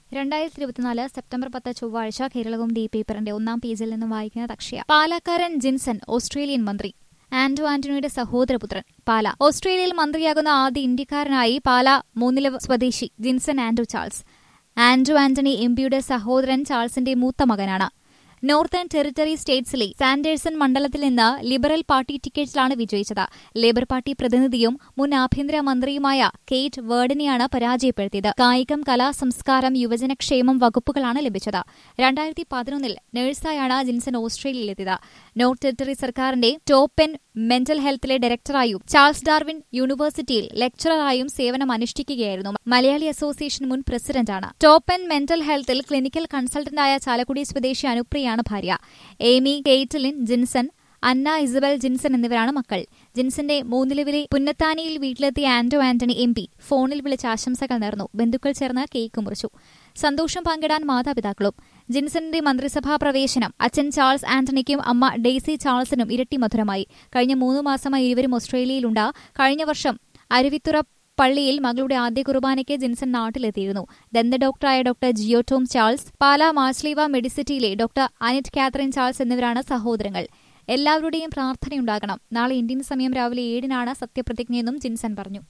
രണ്ടായിരത്തി ഇരുപത്തിനാല് സെപ്റ്റംബർ പത്ത് ചൊവ്വാഴ്ച കേരളവും ഡി പേപ്പറിന്റെ ഒന്നാം പേജിൽ നിന്നും വായിക്കുന്ന തക്ഷ്യ പാലക്കാരൻ ജിൻസൺ ഓസ്ട്രേലിയൻ മന്ത്രി ആന്റോ ആന്റണിയുടെ സഹോദരപുത്രൻ പാല ഓസ്ട്രേലിയയിൽ മന്ത്രിയാകുന്ന ആദ്യ ഇന്ത്യക്കാരനായി പാല മൂന്നില സ്വദേശി Jinson Anto Charles Anto Antony M പിയുടെ സഹോദരൻ ചാൾസിന്റെ മൂത്ത മകനാണ് നോർത്തേൺ ടെറിട്ടറി സ്റ്റേറ്റ്സിലെ സാൻഡേഴ്സൺ മണ്ഡലത്തിൽ നിന്ന് ലിബറൽ പാർട്ടി ടിക്കറ്റിലാണ് വിജയിച്ചത് ലേബർ പാർട്ടി പ്രതിനിധിയും മുൻ ആഭ്യന്തര മന്ത്രിയുമായ കെയ്റ്റ് വേർഡിനെയാണ് പരാജയപ്പെടുത്തിയത് കായികം കലാ സംസ്കാരം യുവജനക്ഷേമം വകുപ്പുകളാണ് ലഭിച്ചത് രണ്ടായിരത്തി പതിനൊന്നിൽ നഴ്സായാണ് ജിൻസൺ ഓസ്ട്രേലിയയിലെത്തിയത് നോർത്ത് ടെറിട്ടറി സർക്കാരിന്റെ ടോപ്പ് എൻ മെന്റൽ ഹെൽത്തിലെ ഡയറക്ടറായും ചാൾസ് ഡാർവിൻ യൂണിവേഴ്സിറ്റിയിൽ ലെക്ചററായും സേവനം അനുഷ്ഠിക്കുകയായിരുന്നു മലയാളി അസോസിയേഷൻ മുൻ പ്രസിഡന്റാണ് ടോപ്പ് എൻ മെന്റൽ ഹെൽത്തിൽ ക്ലിനിക്കൽ കൺസൾട്ടന്റായ ചാലക്കുടി സ്വദേശി അനുപ്രിയയാണ് ഭാര്യ Amy Caitlin Jinson Anna Isabel Jinson എന്നിവരാണ് മക്കൾ ജിൻസന്റെ മൂന്നിലവിലെ പുന്നത്താനിയിൽ വീട്ടിലെത്തിയ ആന്റോ ആന്റണി എം പി ഫോണിൽ വിളിച്ച് ആശംസകൾ നേർന്നു ബന്ധുക്കൾ ചേർന്ന് കേക്ക് മുറിച്ചു സന്തോഷം പങ്കിടാൻ മാതാപിതാക്കളും ജിൻസന്റെ മന്ത്രിസഭാ പ്രവേശനം അച്ഛൻ ചാൾസ് ആന്റണിക്കും അമ്മ ഡെയ്സി ചാൾസിനും ഇരട്ടി മധുരമായി കഴിഞ്ഞ മൂന്ന് മാസമായി ഇരുവരും ഓസ്ട്രേലിയയിലുണ്ട് കഴിഞ്ഞ വർഷം അരുവിത്തുറ പള്ളിയിൽ മകളുടെ ആദ്യ കുർബാനയ്ക്ക് ജിൻസൺ നാട്ടിലെത്തിയിരുന്നു ദന്ത ഡോക്ടറായ ഡോക്ടർ ജിയോ ടോം ചാൾസ് പാല മാർസ്ലീവ മെഡിസിറ്റിയിലെ ഡോക്ടർ അനിറ്റ് കാത്തറിൻ ചാൾസ് എന്നിവരാണ് സഹോദരങ്ങൾ എല്ലാവരുടെയും പ്രാർത്ഥനയുണ്ടാകണം നാളെ ഇന്ത്യൻ സമയം രാവിലെ ഏഴിനാണ് സത്യപ്രതിജ്ഞയെന്നും ജിൻസൺ പറഞ്ഞു